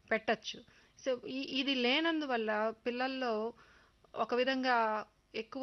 పెట్టచ్చు సో ఈ ఇది లేనందువల్ల పిల్లల్లో ఒక విధంగా ఎక్కువ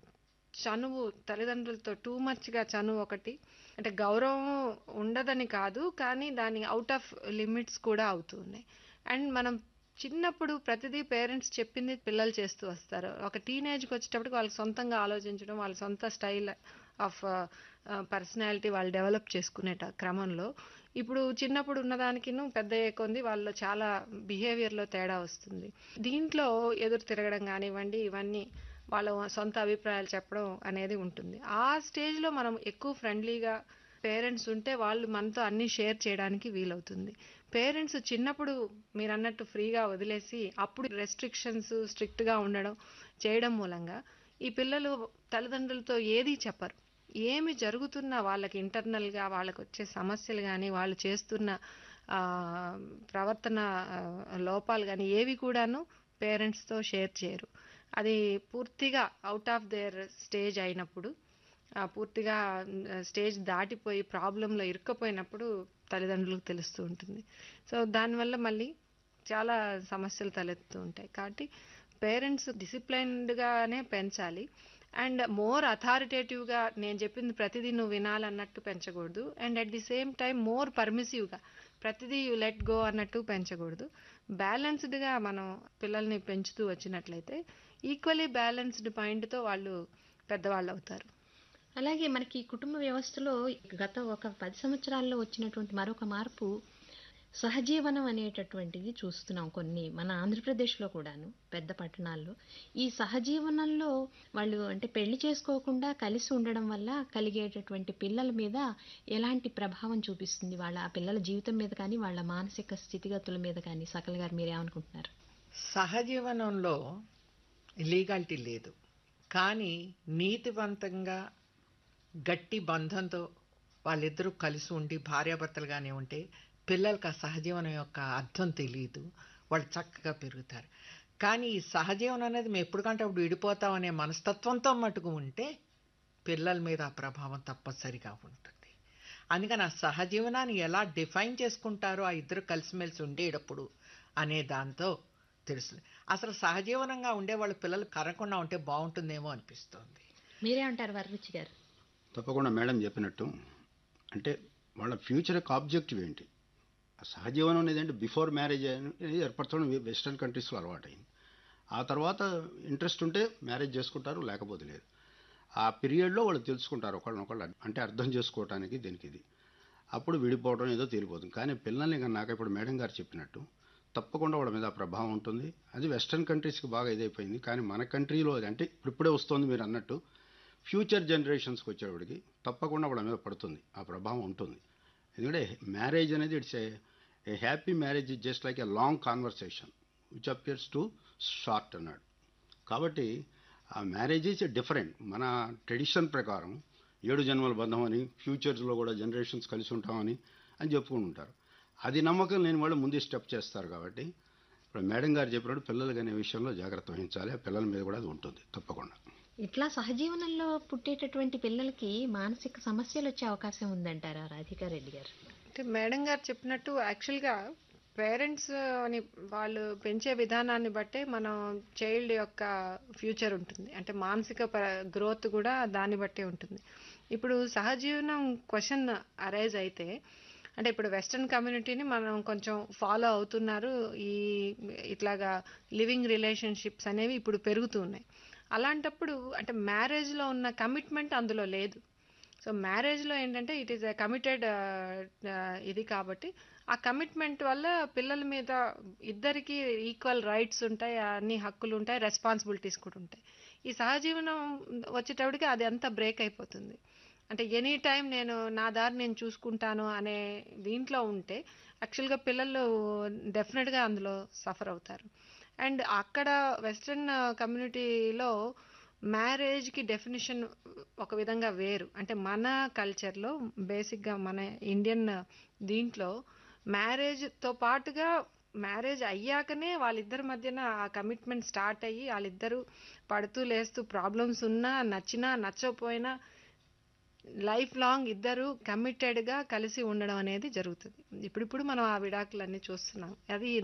చనువు తల్లిదండ్రులతో టూ మచ్గా చనువు ఒకటి అంటే గౌరవం ఉండదని కాదు కానీ దాని అవుట్ ఆఫ్ లిమిట్స్ కూడా అవుతున్నాయి అండ్ మనం చిన్నప్పుడు ప్రతిదీ పేరెంట్స్ చెప్పింది పిల్లలు చేస్తూ వస్తారు ఒక టీనేజ్కి వచ్చేటప్పటికి వాళ్ళకి సొంతంగా ఆలోచించడం వాళ్ళ సొంత స్టైల్ ఆఫ్ పర్సనాలిటీ వాళ్ళు డెవలప్ చేసుకునే క్రమంలో ఇప్పుడు చిన్నప్పుడు ఉన్నదానికిను పెద్ద అయ్యే కొంది వాళ్ళు చాలా బిహేవియర్లో తేడా వస్తుంది దీంట్లో ఎదురు తిరగడం కానివ్వండి ఇవన్నీ వాళ్ళ సొంత అభిప్రాయాలు చెప్పడం అనేది ఉంటుంది ఆ స్టేజ్లో మనం ఎక్కువ ఫ్రెండ్లీగా పేరెంట్స్ ఉంటే వాళ్ళు మనతో అన్ని షేర్ చేయడానికి వీలవుతుంది పేరెంట్స్ చిన్నప్పుడు మీరు అన్నట్టు ఫ్రీగా వదిలేసి అప్పుడు రెస్ట్రిక్షన్స్ స్ట్రిక్ట్గా ఉండడం చేయడం మూలంగా ఈ పిల్లలు తల్లిదండ్రులతో ఏదీ చెప్పరు ఏమి జరుగుతున్నా వాళ్ళకి ఇంటర్నల్గా వాళ్ళకి వచ్చే సమస్యలు కానీ వాళ్ళు చేస్తున్న ఆ, ప్రవర్తన ఆ, లోపాలు కానీ ఏవి కూడాను పేరెంట్స్తో షేర్ చేయరు అది పూర్తిగా అవుట్ ఆఫ్ దేర్ స్టేజ్ అయినప్పుడు ఆ, పూర్తిగా స్టేజ్ దాటిపోయి ప్రాబ్లంలో ఇరుక్కపోయినప్పుడు తల్లిదండ్రులకు తెలుస్తూ ఉంటుంది సో దానివల్ల మళ్ళీ చాలా సమస్యలు తలెత్తుతూ ఉంటాయి కాబట్టి పేరెంట్స్ డిసిప్లైన్డ్గానే పెంచాలి అండ్ మోర్ అథారిటేటివ్గా నేను చెప్పింది ప్రతిదీ నువ్వు వినాలన్నట్టు పెంచకూడదు and at the same time more పర్మిసివ్గా ప్రతిదీ యూ లెట్ గో అన్నట్టు పెంచకూడదు బ్యాలెన్స్డ్గా మనం పిల్లల్ని పెంచుతూ వచ్చినట్లయితే ఈక్వలీ బ్యాలెన్స్డ్ మైండ్తో వాళ్ళు పెద్దవాళ్ళు అవుతారు అలాగే మనకి కుటుంబ వ్యవస్థలో గత ఒక పది సంవత్సరాల్లో వచ్చినటువంటి మరొక మార్పు సహజీవనం అనేటటువంటిది చూస్తున్నాం కొన్ని మన ఆంధ్రప్రదేశ్లో కూడాను పెద్ద పట్టణాల్లో ఈ సహజీవనంలో వాళ్ళు అంటే పెళ్లి చేసుకోకుండా కలిసి ఉండడం వల్ల కలిగేటటువంటి పిల్లల మీద ఎలాంటి ప్రభావం చూపిస్తుంది వాళ్ళ ఆ పిల్లల జీవితం మీద కానీ వాళ్ళ మానసిక స్థితిగతుల మీద కానీ సకల్ గారు మీరేమనుకుంటున్నారు సహజీవనంలో లీగాలిటీ లేదు కానీ నీతివంతంగా గట్టి బంధంతో వాళ్ళిద్దరూ కలిసి ఉండి భార్యాభర్తలుగానే ఉంటే పిల్లలకు ఆ సహజీవనం యొక్క అర్థం తెలియదు వాళ్ళు చక్కగా పెరుగుతారు కానీ ఈ సహజీవనం అనేది మేము ఎప్పటికంటే అప్పుడు విడిపోతాం అనే మనస్తత్వంతో మటుకు ఉంటే పిల్లల మీద ఆ ప్రభావం తప్పనిసరిగా ఉంటుంది అందుకని ఆ సహజీవనాన్ని ఎలా డిఫైన్ చేసుకుంటారో ఆ ఇద్దరు కలిసిమెలిసి ఉండేటప్పుడు అనే దాంతో తెలుస్తుంది అసలు సహజీవనంగా ఉండే వాళ్ళ పిల్లలు కరగకుండా ఉంటే బాగుంటుందేమో అనిపిస్తుంది మీరేమంటారు వరరుచి గారు తప్పకుండా మేడం చెప్పినట్టు అంటే వాళ్ళ ఫ్యూచర్ యొక్క ఆబ్జెక్టివ్ ఏంటి ఆ సహజీవనం అనేది అంటే బిఫోర్ మ్యారేజ్ అనేది ఏర్పరచడం వెస్ట్రన్ కంట్రీస్లో అలవాటైంది ఆ తర్వాత ఇంట్రెస్ట్ ఉంటే మ్యారేజ్ చేసుకుంటారు లేకపోతే లేదు ఆ పీరియడ్లో వాళ్ళు తెలుసుకుంటారు ఒకళ్ళనొకళ్ళు అంటే అర్థం చేసుకోవటానికి దీనికి ఇది అప్పుడు విడిపోవడం ఏదో తేలిపోతుంది కానీ పిల్లల్ని ఇంకా నాకు ఇప్పుడు మేడం గారు చెప్పినట్టు తప్పకుండా వాళ్ళ మీద ఆ ప్రభావం ఉంటుంది అది వెస్ట్రన్ కంట్రీస్కి బాగా ఇదైపోయింది కానీ మన కంట్రీలో అది అంటే ఇప్పుడిప్పుడే వస్తుంది మీరు అన్నట్టు ఫ్యూచర్ జనరేషన్స్కి వచ్చేవాడికి తప్పకుండా వాళ్ళ మీద పడుతుంది ఆ ప్రభావం ఉంటుంది ఎందుకంటే మ్యారేజ్ అనేది it's a happy marriage is just like a long conversation which appears to short అన్నాడు కాబట్టి ఆ మ్యారేజ్ ఈజ్ డిఫరెంట్ మన ట్రెడిషన్ ప్రకారం ఏడు జన్మల బంధం అని ఫ్యూచర్స్లో కూడా జనరేషన్స్ కలిసి ఉంటామని అని చెప్పుకుంటూ ఉంటారు అది నమ్మకం లేని వాళ్ళు ముందే స్టెప్ చేస్తారు కాబట్టి ఇప్పుడు మేడం గారు చెప్పినట్టు పిల్లలు అనే విషయంలో జాగ్రత్త వహించాలి ఆ పిల్లల మీద కూడా అది ఉంటుంది తప్పకుండా ఇట్లా సహజీవనంలో పుట్టేటటువంటి పిల్లలకి మానసిక సమస్యలు వచ్చే అవకాశం ఉందంటారా రాధికా రెడ్డి గారు అంటే మేడం గారు చెప్పినట్టు యాక్చువల్గా పేరెంట్స్ అని వాళ్ళు పెంచే విధానాన్ని బట్టే మనం చైల్డ్ యొక్క ఫ్యూచర్ ఉంటుంది అంటే మానసిక గ్రోత్ కూడా దాన్ని బట్టే ఉంటుంది ఇప్పుడు సహజీవనం క్వశ్చన్ అరైజ్ అయితే అంటే ఇప్పుడు వెస్ట్రన్ కమ్యూనిటీని మనం కొంచెం ఫాలో అవుతున్నారు ఈ ఇట్లాగా లివింగ్ రిలేషన్షిప్స్ అనేవి ఇప్పుడు పెరుగుతూ ఉన్నాయి అలాంటప్పుడు అంటే మ్యారేజ్లో ఉన్న కమిట్మెంట్ అందులో లేదు సో మ్యారేజ్లో ఏంటంటే ఇట్ ఈస్ ఎ కమిటెడ్ ఇది కాబట్టి ఆ కమిట్మెంట్ వల్ల పిల్లల మీద ఇద్దరికి ఈక్వల్ రైట్స్ ఉంటాయి అన్ని హక్కులు ఉంటాయి రెస్పాన్సిబిలిటీస్ కూడా ఉంటాయి ఈ సహజీవనం వచ్చేటప్పటికి అది అంతా బ్రేక్ అయిపోతుంది అంటే ఎనీ టైం నేను నా దారి నేను చూసుకుంటాను అనే దీంట్లో ఉంటే యాక్చువల్గా పిల్లలు డెఫినెట్గా అందులో సఫర్ అవుతారు అండ్ అక్కడ వెస్ట్రన్ కమ్యూనిటీలో మ్యారేజ్కి డెఫినేషన్ ఒక విధంగా వేరు అంటే మన కల్చర్లో బేసిక్గా మన ఇండియన్ దీంట్లో మ్యారేజ్తో పాటుగా మ్యారేజ్ అయ్యాకనే వాళ్ళిద్దరి మధ్యన ఆ కమిట్మెంట్ స్టార్ట్ అయ్యి వాళ్ళిద్దరూ పడుతూ లేస్తూ ప్రాబ్లమ్స్ ఉన్నా నచ్చినా నచ్చకపోయినా లైఫ్ లాంగ్ ఇద్దరు కమిటెడ్గా కలిసి ఉండడం అనేది జరుగుతుంది ఇప్పుడిప్పుడు మనం ఆ విడాకులన్నీ చూస్తున్నాం అది